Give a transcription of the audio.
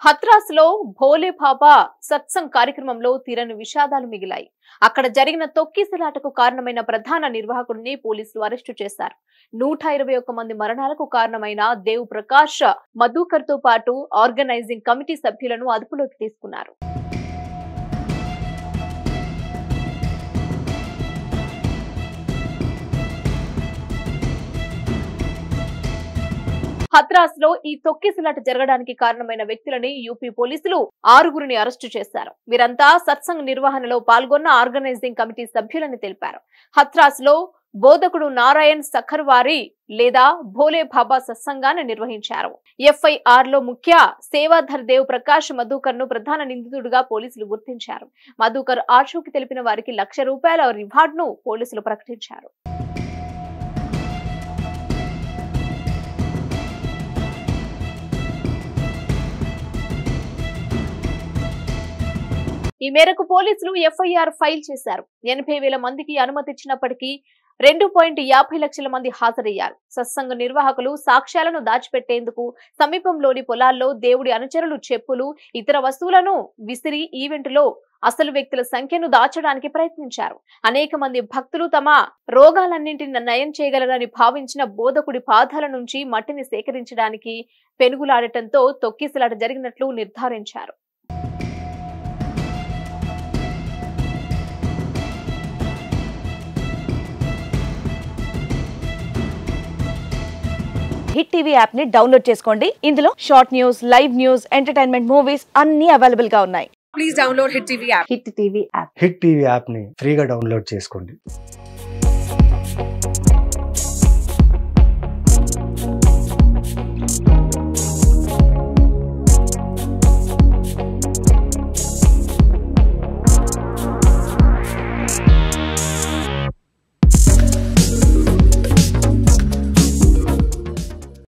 హత్రాస్ లో భోలే బాబా సత్సంగ్ కార్యక్రమంలో తీరని విషాదాలు మిగిలాయి అక్కడ జరిగిన తొక్కిసలాటకు కారణమైన ప్రధాన నిర్వాహకుడిని పోలీసులు అరెస్టు చేశారు నూట ఇరవై ఒక్క మంది మరణాలకు కారణమైన దేవ్ ప్రకాష్ మధుకర్ తో పాటు ఆర్గనైజింగ్ కమిటీ సభ్యులను అదుపులోకి తీసుకున్నారు హత్రాస్ లో ఈ తొక్కిసలాట జరగడానికి కారణమైన వ్యక్తులని యూపీ పోలీసులు ఆరుగురిని అరెస్టు చేశారు వీరంతా సత్సంగ్ నిర్వహణలో పాల్గొన్న ఆర్గనైజింగ్ కమిటీ సభ్యులని తెలిపారు హత్రాస్ లో బోధకుడు నారాయణ్ సఖర్వారి లేదా భోలే బాబా సత్సంగాన్ని నిర్వహించారు ఎఫ్ఐఆర్ లో ముఖ్య సేవాధర్ దేవ్ ప్రకాష్ మధుకర్ ను ప్రధాన నిందితుడిగా పోలీసులు గుర్తించారు మధుకర్ ఆచూకి తెలిపిన వారికి లక్ష రూపాయల రివార్డ్ ను పోలీసులు ప్రకటించారు ఈ మేరకు పోలీసులు ఎఫ్ఐఆర్ ఫైల్ చేశారు ఎనభై వేల మందికి అనుమతి ఇచ్చినప్పటికీ రెండు పాయింట్ యాభై లక్షల మంది హాజరయ్యారు సత్సంగ నిర్వాహకులు సాక్ష్యాలను దాచిపెట్టేందుకు సమీపంలోని పొలాల్లో దేవుడి అనుచరులు చెప్పులు ఇతర వస్తువులను విసిరి ఈవెంట్లో అసలు వ్యక్తుల సంఖ్యను దాచడానికి ప్రయత్నించారు అనేక మంది భక్తులు తమ రోగాలన్నింటిని నయం చేయగలరని భావించిన బోధకుడి పాదాల నుంచి మట్టిని సేకరించడానికి పెనుగులాడటంతో తొక్కిసలాట జరిగినట్లు నిర్ధారించారు హిట్ టీవీ యాప్ ని డౌన్లోడ్ చేసుకోండి ఇందులో short news live news entertainment movies అన్ని అవైలబుల్ గా ఉన్నాయి please download Hit TV app. Hit TV app Hit TV యాప్ని ఫ్రీగా డౌన్లోడ్ చేసుకోండి